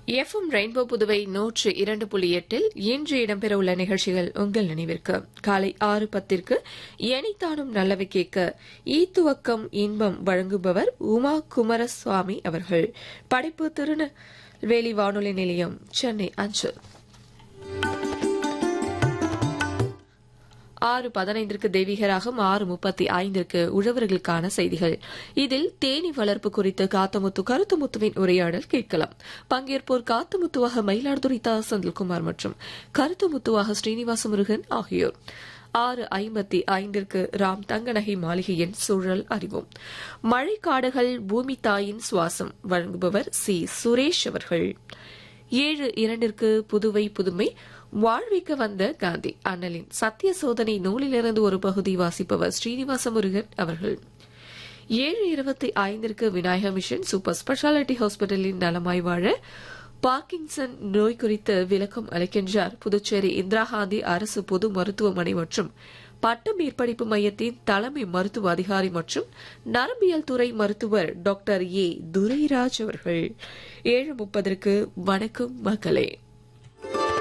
FM rainbow Puduvai நூற்று இரண்டு புள்ளி எட்டில் இன்று இடம்பெறவுள்ள நிகழ்ச்சிகள் உங்கள் நினைவிற்கு காலை ஆறு பத்திற்கு எனித்தானும் நல்லவை கேட்க ஈத்துவக்கம் இன்பம் வழங்குபவர் உமா குமாரசுவாமி அவர்கள் படைப்பு திருநெல்வேலி வானொலி நிலையம் சென்னை அஞ்சல் ஆறு பதினைந்திற்கு தெய்வீகராகும் ஆறு முப்பத்தி ஐந்திற்கு உழவர்களுக்கான செய்திகள் இதில் தேனி வளர்ப்பு குறித்து காத்தமுத்து கருத்துமுத்துவின் உரையாடல் கேட்கலாம் பங்கேற்போர் காத்தமுத்துவாக மயிலாடுதுறை தா செந்தில்குமார் மற்றும் கருத்துமுத்துவாக ஸ்ரீனிவாச முருகன் ஆகியோர் ஆறு ஐம்பத்தி ஐந்திற்கு ராம் தங்கநகை மாளிகையின் சூழல் அறிவோம் மழைக்காடுகள் பூமி தாயின் சுவாசம் வழங்குபவர் சி சுரேஷ் அவர்கள் ஏழு இரண்டிற்கு புதுவை புதுமை வாழ்விக்க வந்த காந்தி அண்ணலின் சத்திய சோதனை நூலிலிருந்து ஒரு பகுதி வாசிப்பவர் ஸ்ரீனிவாச முருகன் அவர்கள் ஏழு இருபத்தி ஐந்திற்கு விநாயக மிஷன் சூப்பர் ஸ்பெஷாலிட்டி ஹாஸ்பிட்டலின் நலமாய் வாழ பார்க்கின்சன் நோய் குறித்து விளக்கம் அளிக்கின்றார் புதுச்சேரி இந்திரா காந்தி அரசு பொது மருத்துவமனை மற்றும் பட்ட மேற்படிப்பு மையத்தின் தலைமை மருத்துவ அதிகாரி மற்றும் நரம்பியல் துறை மருத்துவர் டாக்டர் ஏ துரைராஜ் அவர்கள் ஏழு முப்பதற்கு வணக்கம் மக்களே